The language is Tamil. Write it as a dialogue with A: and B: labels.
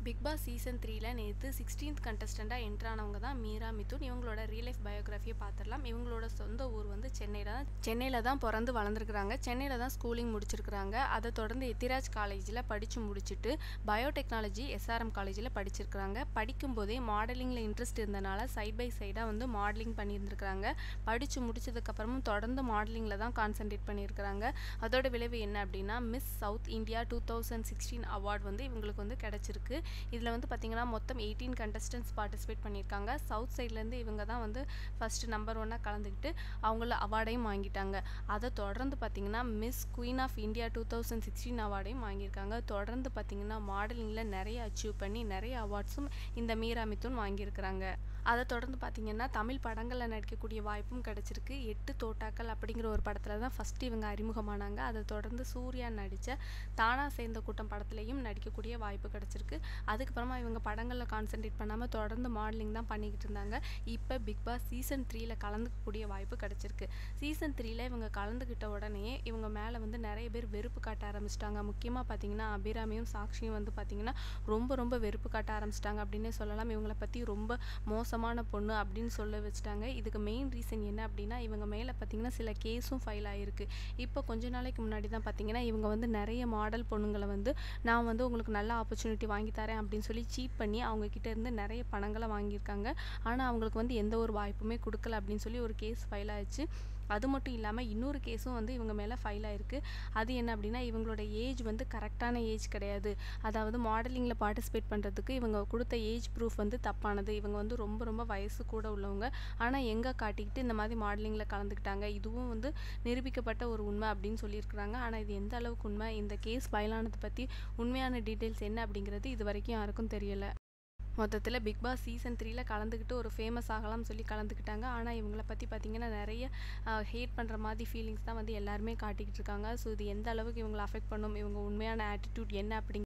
A: பிக் பாஸ் சீசன் த்ரீல நேற்று சிக்ஸ்டீன்த் கண்டஸ்டண்ட்டாக என்ட்ரு ஆனவங்க தான் மீரா மிதுன் இவங்களோட ரியல் லைஃப் பயோகிராஃபியை பார்த்துடலாம் இவங்களோட சொந்த ஊர் வந்து சென்னையில் தான் சென்னையில் தான் பிறந்து வளர்ந்துருக்குறாங்க சென்னையில் தான் ஸ்கூலிங் முடிச்சிருக்கிறாங்க அதை தொடர்ந்து எத்திராஜ் காலேஜில் படித்து முடிச்சுட்டு பயோடெக்னாலஜி எஸ்ஆர்எம் காலேஜில் படிச்சிருக்கிறாங்க படிக்கும்போதே மாடலிங்கில் இன்ட்ரெஸ்ட் இருந்தனால சைட் பை சைடாக வந்து மாடலிங் பண்ணியிருந்துருக்காங்க படித்து முடிச்சதுக்கப்புறமும் தொடர்ந்து மாடலிங்கில் தான் கான்சென்ட்ரேட் பண்ணியிருக்கிறாங்க அதோட விளைவு என்ன அப்படின்னா Miss South India two thousand sixteen award வந்து இவங்களுக்கு வந்து கிடச்சிருக்கு இதில் வந்து பார்த்திங்கன்னா மொத்தம் எயிட்டீன் கண்டஸ்டன்ஸ் பார்ட்டிசிபேட் பண்ணியிருக்காங்க சவுத் சைட்லேருந்து இவங்க தான் வந்து ஃபஸ்ட்டு நம்பர் ஒன்னாக கலந்துக்கிட்டு அவங்கள அவார்டையும் வாங்கிட்டாங்க அதை தொடர்ந்து பார்த்திங்கன்னா Miss Queen of India two thousand sixteen அவார்டையும் வாங்கியிருக்காங்க தொடர்ந்து பார்த்திங்கன்னா மாடலிங்கில் நிறைய அச்சீவ் பண்ணி நிறைய அவார்ட்ஸும் இந்த மீரா மிதுன் வாங்கியிருக்கிறாங்க அதை தொடர்ந்து பார்த்திங்கன்னா தமிழ் படங்களில் நடிக்கக்கூடிய வாய்ப்பும் கிடச்சிருக்கு எட்டு தோட்டாக்கள் அப்படிங்கிற ஒரு படத்தில் தான் ஃபஸ்ட்டு இவங்க அறிமுகமானாங்க அதை தொடர்ந்து சூர்யா நடித்த தானா சேர்ந்த கூட்டம் படத்துலையும் நடிக்கக்கூடிய வாய்ப்பு கிடச்சிருக்கு அதுக்கப்புறமா இவங்க படங்களில் கான்சென்ட்ரேட் பண்ணாமல் தொடர்ந்து மாடலிங் தான் பண்ணிக்கிட்டு இருந்தாங்க இப்போ பிக் பாஸ் சீசன் த்ரீல கலந்துக்கக்கூடிய வாய்ப்பு கிடச்சிருக்கு சீசன் த்ரீல இவங்க கலந்துக்கிட்ட உடனே இவங்க மேலே வந்து நிறைய பேர் வெறுப்பு காட்ட ஆரம்பிச்சிட்டாங்க முக்கியமாக பார்த்தீங்கன்னா அபிராமியும் சாக்ஷியும் வந்து பார்த்திங்கன்னா ரொம்ப ரொம்ப வெறுப்பு காட்ட ஆரம்பிச்சிட்டாங்க அப்படின்னே சொல்லலாம் இவங்கள பற்றி ரொம்ப மோசமான பொண்ணு அப்படின்னு சொல்ல வச்சுட்டாங்க இதுக்கு மெயின் ரீசன் என்ன அப்படின்னா இவங்க மேலே பார்த்தீங்கன்னா சில கேஸும் ஃபைல் ஆகிருக்கு இப்போ கொஞ்ச நாளைக்கு முன்னாடி தான் பார்த்தீங்கன்னா இவங்க வந்து நிறைய மாடல் பொண்ணுங்களை வந்து நான் வந்து உங்களுக்கு நல்ல ஆப்பர்ச்சுனிட்டி வாங்கி தரேன் அப்படின்னு சொல்லி சீட் பண்ணி அவங்க கிட்ட இருந்து நிறைய பணங்களை வாங்கியிருக்காங்க ஆனால் அவங்களுக்கு வந்து எந்த ஒரு வாய்ப்புமே கொடுக்கல அப்படின்னு சொல்லி ஒரு கேஸ் ஃபைல் ஆயிடுச்சு அது மட்டும் இல்லாமல் இன்னொரு கேஸும் வந்து இவங்க மேலே ஃபைல் ஆயிருக்கு அது என்ன அப்படின்னா இவங்களோட ஏஜ் வந்து கரெக்டான ஏஜ் கிடையாது அதாவது மாடலிங்கில் பார்ட்டிசிபேட் பண்ணுறதுக்கு இவங்க கொடுத்த ஏஜ் ப்ரூஃப் வந்து தப்பானது இவங்க வந்து ரொம்ப ரொம்ப வயசு கூட உள்ளவங்க ஆனால் எங்கே காட்டிக்கிட்டு இந்த மாதிரி மாடலிங்கில் கலந்துக்கிட்டாங்க இதுவும் வந்து நிரூபிக்கப்பட்ட ஒரு உண்மை அப்படின்னு சொல்லியிருக்கிறாங்க ஆனால் இது எந்த அளவுக்கு உண்மை இந்த கேஸ் ஃபைல் ஆனதை பற்றி உண்மையான டீட்டெயில்ஸ் என்ன அப்படிங்கிறது இது வரைக்கும் யாருக்கும் தெரியலை மொத்தத்தில் பிக் பாஸ் சீசன் த்ரீல கலந்துக்கிட்டு ஒரு ஃபேமஸ் ஆகலாம்னு சொல்லி கலந்துக்கிட்டாங்க ஆனால் இவங்கள பற்றி பார்த்திங்கன்னா நிறைய ஹேட் பண்ணுற மாதிரி ஃபீலிங்ஸ் தான் வந்து எல்லாருமே காட்டிக்கிட்டு இருக்காங்க ஸோ இது எந்த அளவுக்கு இவங்களை அஃபெக்ட் பண்ணும் இவங்க உண்மையான ஆட்டிடியூட் என்ன அப்படிங்க